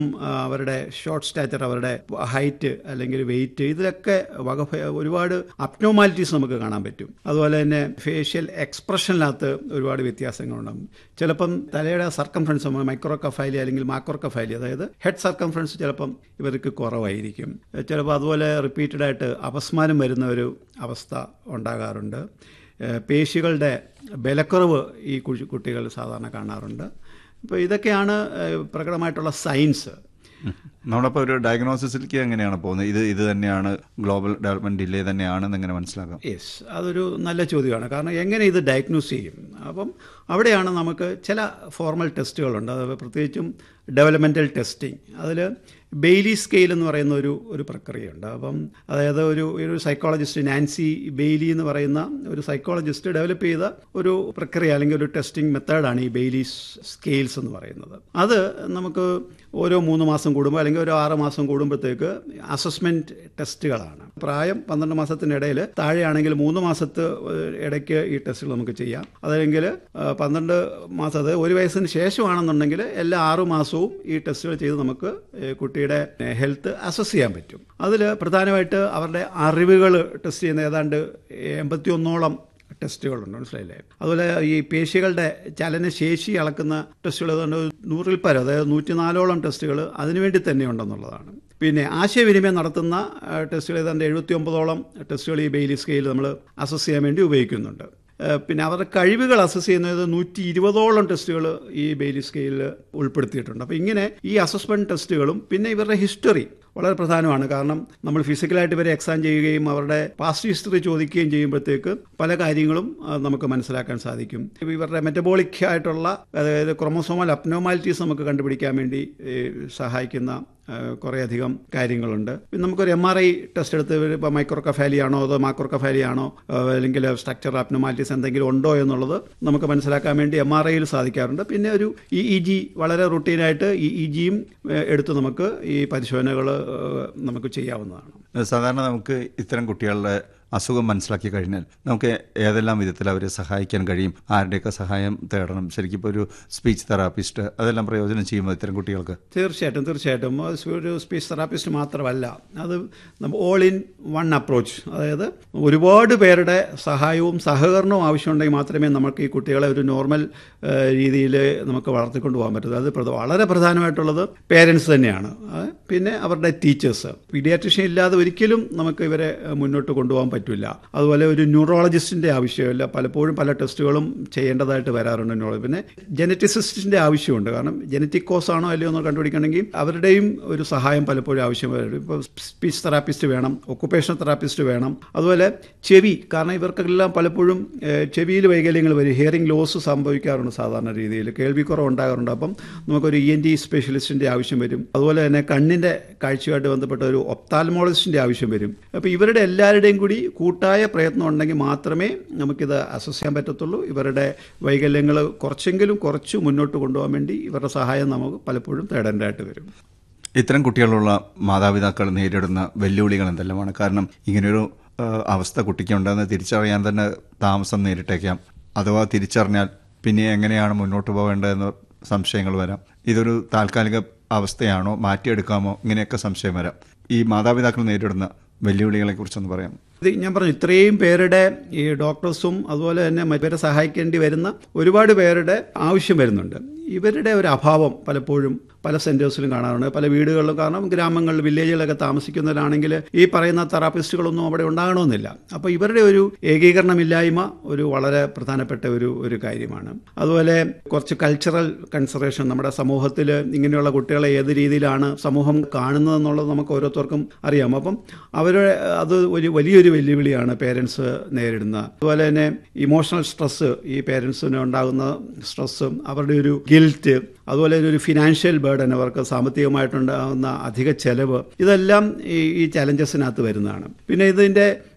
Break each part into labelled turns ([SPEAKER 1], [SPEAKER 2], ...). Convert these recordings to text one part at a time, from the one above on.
[SPEAKER 1] ആ, അവരുടെ short stature അവരുടെ ഹൈറ്റ് അല്ലെങ്കിൽ വെയിറ്റ് ഇതിലൊക്കെ വക ഒരുപാട് അപ്നോമാലിറ്റീസ് നമുക്ക് കാണാൻ പറ്റും അതുപോലെ തന്നെ ഫേഷ്യൽ എക്സ്പ്രഷനിനകത്ത് ഒരുപാട് വ്യത്യാസങ്ങളുണ്ടാകും ചിലപ്പം തലയുടെ സർക്കംഫറൻസ് മൈക്രോ കഫൈലി അല്ലെങ്കിൽ മാക്രോ കഫൈലി അതായത് ഹെഡ് സർക്കംഫറൻസ് ചിലപ്പം ഇവർക്ക് കുറവായിരിക്കും ചിലപ്പോൾ അതുപോലെ റിപ്പീറ്റഡ് ആയിട്ട് അപസ്മാരം വരുന്ന ഒരു അവസ്ഥ ഉണ്ടാകാറുണ്ട് ഏഹ് പേശികളുടെ ബലക്കുറവ് ഈ കുഴി- കുട്ടികൾ സാധാരണ കാണാറുണ്ട് അപ്പോൾ ഇതൊക്കെയാണ് ഏഹ് പ്രകടമായിട്ടുള്ള സയൻസ്
[SPEAKER 2] നമ്മളപ്പോൾ ഒരു ഡയഗ്നോസിസിലേക്ക് എങ്ങനെയാണ് പോകുന്നത് ഇത് ഇത് തന്നെയാണ് ഗ്ലോബൽ ഡെവലപ്മെന്റ് ഡിലേ തന്നെയാണെന്ന് എങ്ങനെ മനസ്സിലാക്കാം
[SPEAKER 1] യെസ് അതൊരു നല്ല ചോദ്യമാണ് കാരണം എങ്ങനെ ഇത് ഡയഗ്നോസ് ചെയ്യും അപ്പം അവിടെയാണ് നമുക്ക് ചില ഫോർമൽ ടെസ്റ്റുകളുണ്ട് അത് പ്രത്യേകിച്ചും ഡെവലപ്മെൻറ്റൽ ടെസ്റ്റിംഗ് അതിൽ ബെയ്ലി സ്കെയിൽ എന്ന് പറയുന്ന ഒരു ഒരു പ്രക്രിയയുണ്ട് അപ്പം അതായത് ഒരു ഒരു സൈക്കോളജിസ്റ്റ് നാൻസി ബെയ്ലി എന്ന് പറയുന്ന ഒരു സൈക്കോളജിസ്റ്റ് ഡെവലപ്പ് ചെയ്ത ഒരു പ്രക്രിയ അല്ലെങ്കിൽ ഒരു ടെസ്റ്റിംഗ് മെത്തേഡാണ് ഈ ബെയ്ലി സ്കെയിൽസ് എന്ന് പറയുന്നത് അത് നമുക്ക് ഓരോ മൂന്ന് മാസം കൂടുമ്പോൾ അല്ലെങ്കിൽ ഒരു ആറ് മാസം കൂടുമ്പോഴത്തേക്ക് അസസ്മെൻറ്റ് ടെസ്റ്റുകളാണ് പ്രായം പന്ത്രണ്ട് മാസത്തിനിടയിൽ താഴെയാണെങ്കിൽ മൂന്ന് മാസത്ത് ഇടയ്ക്ക് ഈ ടെസ്റ്റുകൾ നമുക്ക് ചെയ്യാം അതല്ലെങ്കിൽ ആ, പന്ത്രണ്ട് മാസം അത് ഒരു വയസ്സിന് ശേഷമാണെന്നുണ്ടെങ്കിൽ എല്ലാ ആറു മാസവും ഈ ടെസ്റ്റുകൾ ചെയ്ത് നമുക്ക് ഏ, കുട്ടിയുടെ ഹെൽത്ത് അസസ് ചെയ്യാൻ പറ്റും അതിൽ പ്രധാനമായിട്ട് അവരുടെ അറിവുകൾ ടെസ്റ്റ് ചെയ്യുന്ന ഏതാണ്ട് എൺപത്തി ഒന്നോളം ടെസ്റ്റുകളുണ്ട് മനസ്സിലായില്ലേ അതുപോലെ ഈ പേശികളുടെ ചലനശേഷി അളക്കുന്ന ടെസ്റ്റുകൾ ഏതാണ്ട് നൂറിൽ പരം അതായത് നൂറ്റിനാലോളം ടെസ്റ്റുകൾ അതിനുവേണ്ടി തന്നെ ഉണ്ടെന്നുള്ളതാണ് പിന്നെ ആശയവിനിമയം നടത്തുന്ന ആ, ടെസ്റ്റുകൾ ഏതാണ്ട് എഴുപത്തി ഒമ്പതോളം ടെസ്റ്റുകൾ ഈ ബെയിലി സ്കെയിൽ നമ്മൾ അസസ് ചെയ്യാൻ വേണ്ടി ഉപയോഗിക്കുന്നുണ്ട് ഏഹ് പിന്നെ അവരുടെ കഴിവുകൾ അസസ് ചെയ്യുന്നത് നൂറ്റി ഇരുപതോളം ടെസ്റ്റുകൾ ഈ ബെയിലി സ്കെയിലിൽ ഉൾപ്പെടുത്തിയിട്ടുണ്ട് അപ്പോൾ ഇങ്ങനെ ഈ അസസ്മെൻറ്റ് ടെസ്റ്റുകളും പിന്നെ ഇവരുടെ ഹിസ്റ്ററി വളരെ പ്രധാനമാണ് കാരണം നമ്മൾ ഫിസിക്കലായിട്ട് ഇവരെ എക്സാം ചെയ്യുകയും അവരുടെ പാസ്റ്റ് ഹിസ്റ്ററി ചോദിക്കുകയും ചെയ്യുമ്പോഴത്തേക്ക് പല കാര്യങ്ങളും ആ, നമുക്ക് മനസ്സിലാക്കാൻ സാധിക്കും ഇപ്പം ഇവരുടെ മെറ്റബോളിക് ആയിട്ടുള്ള അതായത് ക്രൊമസോമൽ അപ്നോമാലിറ്റീസ് നമുക്ക് കണ്ടുപിടിക്കാൻ വേണ്ടി ഏ, സഹായിക്കുന്ന ആ, കുറേയധികം കാര്യങ്ങളുണ്ട് പിന്നെ നമുക്കൊരു എം ആർ ഐ ടെസ്റ്റ് എടുത്ത് ഇപ്പോൾ മൈക്രോ കഫാലി ആണോ അതോ മാക്രോ കഫാലി ആണോ ആ, അല്ലെങ്കിൽ സ്ട്രക്ചർ അപ്നോമാലിറ്റീസ് എന്തെങ്കിലും ഉണ്ടോ എന്നുള്ളത് നമുക്ക് മനസ്സിലാക്കാൻ വേണ്ടി എം ആർ ഐയിൽ സാധിക്കാറുണ്ട് പിന്നെ ഒരു ഇ ഇ ജി വളരെ റുട്ടീനായിട്ട് ഇ ഇ ജിയും എടുത്ത് നമുക്ക് ഈ പരിശോധനകൾ നമുക്ക് ചെയ്യാവുന്നതാണ്
[SPEAKER 2] സാധാരണ നമുക്ക് ഇത്തരം കുട്ടികളുടെ അസുഖം മനസ്സിലാക്കി കഴിഞ്ഞാൽ നമുക്ക് ഏതെല്ലാം വിധത്തിൽ അവരെ സഹായിക്കാൻ കഴിയും ആരുടെയൊക്കെ സഹായം തേടണം ശരിക്കും ഇപ്പോൾ ഒരു സ്പീച്ച് തെറാപ്പിസ്റ്റ് അതെല്ലാം പ്രയോജനം ചെയ്യുമ്പോൾ ഇത്തരം കുട്ടികൾക്ക്
[SPEAKER 1] തീർച്ചയായിട്ടും തീർച്ചയായിട്ടും അത് ഒരു സ്പീച്ച് തെറാപ്പിസ്റ്റ് മാത്രമല്ല അത് ഓൾ ഇൻ വൺ അപ്രോച്ച് അതായത് ഒരുപാട് പേരുടെ സഹായവും സഹകരണവും ആവശ്യമുണ്ടെങ്കിൽ മാത്രമേ നമുക്ക് ഈ കുട്ടികളെ ഒരു നോർമൽ രീതിയിൽ നമുക്ക് വളർത്തിക്കൊണ്ട് പോകാൻ പറ്റൂ അത് പ്രധ- വളരെ പ്രധാനമായിട്ടുള്ളത് പേരൻസ് തന്നെയാണ് ആ, പിന്നെ അവരുടെ ടീച്ചേഴ്സ് പീഡിയാട്രിഷ്യൻ ഇല്ലാതെ ഒരിക്കലും നമുക്ക് ഇവരെ ഏഹ്, മുന്നോട്ട് കൊണ്ടുപോകാൻ പറ്റില്ല അതുപോലെ ഒരു ന്യൂറോളജിസ്റ്റിൻ്റെ ആവശ്യമില്ല പലപ്പോഴും പല ടെസ്റ്റുകളും ചെയ്യേണ്ടതായിട്ട് വരാറുണ്ട് ന്യൂറോളജി പിന്നെ ജനറ്റിസിസ്റ്റിൻ്റെ ആവശ്യമുണ്ട് കാരണം ജനറ്റിക് കോസ് ആണോ അല്ലയോ എന്ന് കണ്ടുപിടിക്കണമെങ്കിൽ അവരുടെയും ഒരു സഹായം പലപ്പോഴും ആവശ്യം വരും ഇപ്പോൾ സ്പീച്ച് തെറാപ്പിസ്റ്റ് വേണം ഒക്കുപേഷണൽ തെറാപ്പിസ്റ്റ് വേണം അതുപോലെ ചെവി കാരണം ഇവർക്കെല്ലാം പലപ്പോഴും ഏഹ്, ചെവിയിൽ വൈകല്യങ്ങൾ വരും ഹിയറിംഗ് ലോസ് സംഭവിക്കാറുണ്ട് സാധാരണ രീതിയിൽ കേൾവിക്കുറവ് ഉണ്ടാകാറുണ്ട് അപ്പം നമുക്കൊരു ഇ എൻ ടി സ്പെഷ്യലിസ്റ്റിൻ്റെ ആവശ്യം വരും അതുപോലെ തന്നെ കണ്ണിൻ്റെ കാഴ്ചയുമായിട്ട് ബന്ധപ്പെട്ട ഒരു ഒപ്താൽമോളജിസ്റ്റിൻ്റെ ആവശ്യം വരും അപ്പോൾ ഇവരുടെ എല്ലാവരുടെയും കൂടി കൂട്ടായ പ്രയത്നം ഉണ്ടെങ്കിൽ മാത്രമേ നമുക്കിത് അസസ് ചെയ്യാൻ പറ്റത്തുള്ളൂ ഇവരുടെ വൈകല്യങ്ങൾ കുറച്ചെങ്കിലും കുറച്ച് മുന്നോട്ട് കൊണ്ടുപോകാൻ വേണ്ടി ഇവരുടെ സഹായം നമുക്ക് പലപ്പോഴും തേടേണ്ടതായിട്ട് വരും
[SPEAKER 2] ഇത്തരം കുട്ടികളുള്ള മാതാപിതാക്കൾ നേരിടുന്ന വെല്ലുവിളികൾ എന്തെല്ലാമാണ് കാരണം ഇങ്ങനെയൊരു ആ, അവസ്ഥ കുട്ടിക്കുണ്ടെന്ന് തിരിച്ചറിയാൻ തന്നെ താമസം നേരിട്ടേക്കാം അഥവാ തിരിച്ചറിഞ്ഞാൽ പിന്നെ എങ്ങനെയാണ് മുന്നോട്ട് പോകേണ്ടതെന്ന് സംശയങ്ങൾ വരാം ഇതൊരു താൽക്കാലിക അവസ്ഥയാണോ മാറ്റിയെടുക്കാമോ ഇങ്ങനെയൊക്കെ സംശയം വരാം ഈ മാതാപിതാക്കൾ നേരിടുന്ന വെല്ലുവിളികളെ കുറിച്ചൊന്ന് പറയാം
[SPEAKER 1] ഇത് ഞാൻ പറഞ്ഞു ഇത്രയും പേരുടെ ഈ ഡോക്ടേഴ്സും അതുപോലെ തന്നെ മറ്റവരെ സഹായിക്കേണ്ടി വരുന്ന ഒരുപാട് പേരുടെ ആവശ്യം വരുന്നുണ്ട് ഇവരുടെ ഒരു അഭാവം പലപ്പോഴും പല സെൻറ്റേഴ്സിലും കാണാറുണ്ട് പല വീടുകളിലും കാരണം ഗ്രാമങ്ങളിൽ വില്ലേജുകളിലൊക്കെ താമസിക്കുന്നവരാണെങ്കിൽ ഈ പറയുന്ന തെറാപ്പിസ്റ്റുകളൊന്നും അവിടെ ഉണ്ടാകണമെന്നില്ല അപ്പോൾ ഇവരുടെ ഒരു ഏകീകരണമില്ലായ്മ ഒരു വളരെ പ്രധാനപ്പെട്ട ഒരു ഒരു കാര്യമാണ് അതുപോലെ കുറച്ച് കൾച്ചറൽ കൺസർവേഷൻ നമ്മുടെ സമൂഹത്തിൽ ഇങ്ങനെയുള്ള കുട്ടികളെ ഏത് രീതിയിലാണ് സമൂഹം കാണുന്നതെന്നുള്ളത് നമുക്ക് ഓരോരുത്തർക്കും അറിയാം അപ്പം അവരുടെ അത് ഒരു വലിയൊരു വെല്ലുവിളിയാണ് പേരൻസ് നേരിടുന്നത് അതുപോലെ തന്നെ ഇമോഷണൽ സ്ട്രെസ്സ് ഈ പേരൻസിന് ഉണ്ടാകുന്ന സ്ട്രെസ്സ് അവരുടെ ഒരു ഗിൽറ്റ് അതുപോലെ ഒരു ഫിനാൻഷ്യൽ ബേർഡൻ അവർക്ക് സാമ്പത്തികമായിട്ടുണ്ടാകുന്ന അധിക ചെലവ് ഇതെല്ലാം ഈ ഈ ചലഞ്ചസിനകത്ത് വരുന്നതാണ് പിന്നെ ഇതിൻ്റെ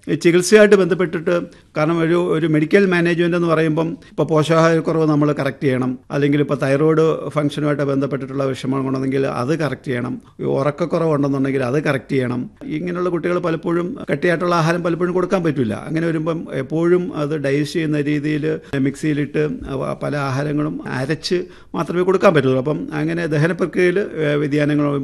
[SPEAKER 1] ഈ ചികിത്സയായിട്ട് ബന്ധപ്പെട്ടിട്ട് കാരണം ഒരു ഒരു മെഡിക്കൽ മാനേജ്മെൻ്റ് എന്ന് പറയുമ്പം ഇപ്പോൾ പോഷകാഹാരക്കുറവ് നമ്മൾ കറക്റ്റ് ചെയ്യണം അല്ലെങ്കിൽ ഇപ്പോൾ തൈറോയ്ഡ് ഫംഗ്ഷനുമായിട്ട് ബന്ധപ്പെട്ടിട്ടുള്ള വിഷമങ്ങൾ ഉണ്ടെങ്കിൽ അത് കറക്റ്റ് ചെയ്യണം ഈ ഉറക്കക്കുറവ് ഉണ്ടെന്നുണ്ടെങ്കിൽ അത് കറക്റ്റ് ചെയ്യണം ഇങ്ങനെയുള്ള കുട്ടികൾ പലപ്പോഴും കട്ടിയായിട്ടുള്ള ആഹാരം പലപ്പോഴും കൊടുക്കാൻ പറ്റില്ല അങ്ങനെ വരുമ്പം എപ്പോഴും അത് ഡൈജസ്റ്റ് ചെയ്യുന്ന രീതിയിൽ മിക്സിയിലിട്ട് അവ- പല ആഹാരങ്ങളും അരച്ച് മാത്രമേ കൊടുക്കാൻ പറ്റുള്ളൂ അപ്പം അങ്ങനെ ദഹന പ്രക്രിയയിൽ വ്യതിയാനങ്ങൾ